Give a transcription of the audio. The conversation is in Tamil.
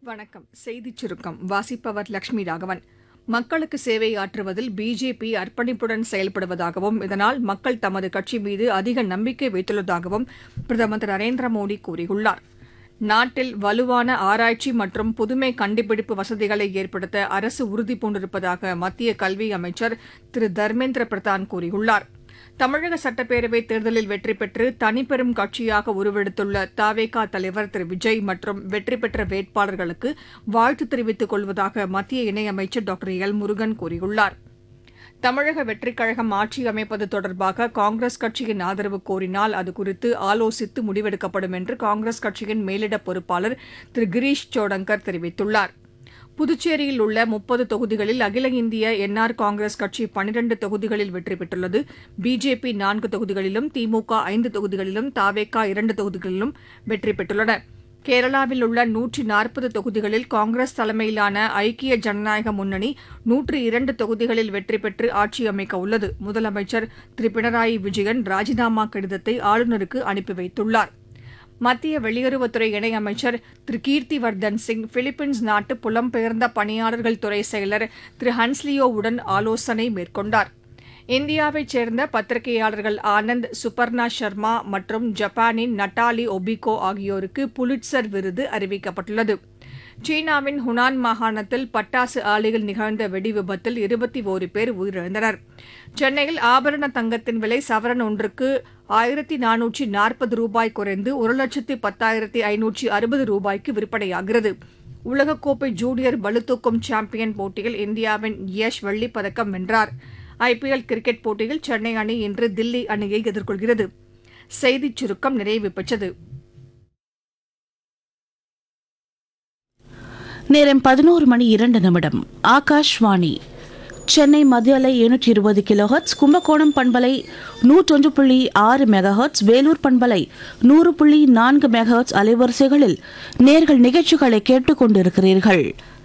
வணக்கம் செய்திச் சுருக்கம் வாசிப்பவர் லட்சுமி ராகவன் மக்களுக்கு சேவை ஆற்றுவதில் பிஜேபி அர்ப்பணிப்புடன் செயல்படுவதாகவும் இதனால் மக்கள் தமது கட்சி மீது அதிக நம்பிக்கை வைத்துள்ளதாகவும் பிரதமர் திரு நரேந்திர மோடி கூறியுள்ளார் நாட்டில் வலுவான ஆராய்ச்சி மற்றும் புதுமை கண்டுபிடிப்பு வசதிகளை ஏற்படுத்த அரசு உறுதிபூண்டிருப்பதாக மத்திய கல்வி அமைச்சர் திரு தர்மேந்திர பிரதான் கூறியுள்ளார் தமிழக சட்டப்பேரவைத் தேர்தலில் வெற்றி பெற்று தனிப்பெரும் கட்சியாக உருவெடுத்துள்ள தாவேகா தலைவர் திரு விஜய் மற்றும் வெற்றி பெற்ற வேட்பாளர்களுக்கு வாழ்த்து தெரிவித்துக் கொள்வதாக மத்திய இணையமைச்சர் டாக்டர் எல் முருகன் கூறியுள்ளார் தமிழக வெற்றிக் கழகம் ஆட்சி அமைப்பது தொடர்பாக காங்கிரஸ் கட்சியின் ஆதரவு கோரினால் அது குறித்து ஆலோசித்து முடிவெடுக்கப்படும் என்று காங்கிரஸ் கட்சியின் மேலிட பொறுப்பாளர் திரு கிரீஷ் சோடங்கர் தெரிவித்துள்ளார் புதுச்சேரியில் உள்ள முப்பது தொகுதிகளில் அகில இந்திய என்ஆர் காங்கிரஸ் கட்சி பனிரண்டு தொகுதிகளில் வெற்றி பெற்றுள்ளது பிஜேபி நான்கு தொகுதிகளிலும் திமுக ஐந்து தொகுதிகளிலும் தாவேகா இரண்டு தொகுதிகளிலும் வெற்றி பெற்றுள்ளன கேரளாவில் உள்ள நூற்றி நாற்பது தொகுதிகளில் காங்கிரஸ் தலைமையிலான ஐக்கிய ஜனநாயக முன்னணி நூற்று இரண்டு தொகுதிகளில் வெற்றி பெற்று ஆட்சி அமைக்க உள்ளது முதலமைச்சர் திரு பினராயி விஜயன் ராஜினாமா கடிதத்தை ஆளுநருக்கு அனுப்பி வைத்துள்ளார் மத்திய வெளியுறவுத்துறை இணையமைச்சர் திரு கீர்த்திவர்தன் சிங் பிலிப்பைன்ஸ் நாட்டு புலம்பெயர்ந்த பணியாளர்கள் துறை செயலர் திரு ஹன்ஸ்லியோவுடன் ஆலோசனை மேற்கொண்டார் இந்தியாவைச் சேர்ந்த பத்திரிகையாளர்கள் ஆனந்த் சுபர்ணா சர்மா மற்றும் ஜப்பானின் நட்டாலி ஒபிகோ ஆகியோருக்கு புலிட்சர் விருது அறிவிக்கப்பட்டுள்ளது சீனாவின் ஹுனான் மாகாணத்தில் பட்டாசு ஆலையில் நிகழ்ந்த வெடி விபத்தில் இருபத்தி ஓரு பேர் உயிரிழந்தனர் சென்னையில் ஆபரண தங்கத்தின் விலை சவரன் ஒன்றுக்கு ஆயிரத்தி நானூற்றி நாற்பது ரூபாய் குறைந்து ஒரு லட்சத்து பத்தாயிரத்தி ஐநூற்றி அறுபது ரூபாய்க்கு விற்பனையாகிறது உலகக்கோப்பை ஜூனியர் பளுதூக்கும் சாம்பியன் போட்டியில் இந்தியாவின் யஷ் வெள்ளிப் பதக்கம் வென்றார் ஐபிஎல் கிரிக்கெட் போட்டியில் சென்னை அணி இன்று தில்லி அணியை எதிர்கொள்கிறது செய்திச் சுருக்கம் நிறைவு பெற்றது நேரம் பதினோரு மணி இரண்டு நிமிடம் ஆகாஷ்வாணி சென்னை மத்திய அலை எழுநூற்றி இருபது கிலோஹர்ட்ஸ் கும்பகோணம் பண்பலை நூற்றொன்று புள்ளி ஆறு மெகாஹர்ட்ஸ் வேலூர் பண்பலை நூறு புள்ளி நான்கு மெகாஹர்ட்ஸ் அலைவரிசைகளில் நேர்கள் நிகழ்ச்சிகளை கேட்டுக்கொண்டிருக்கிறீர்கள்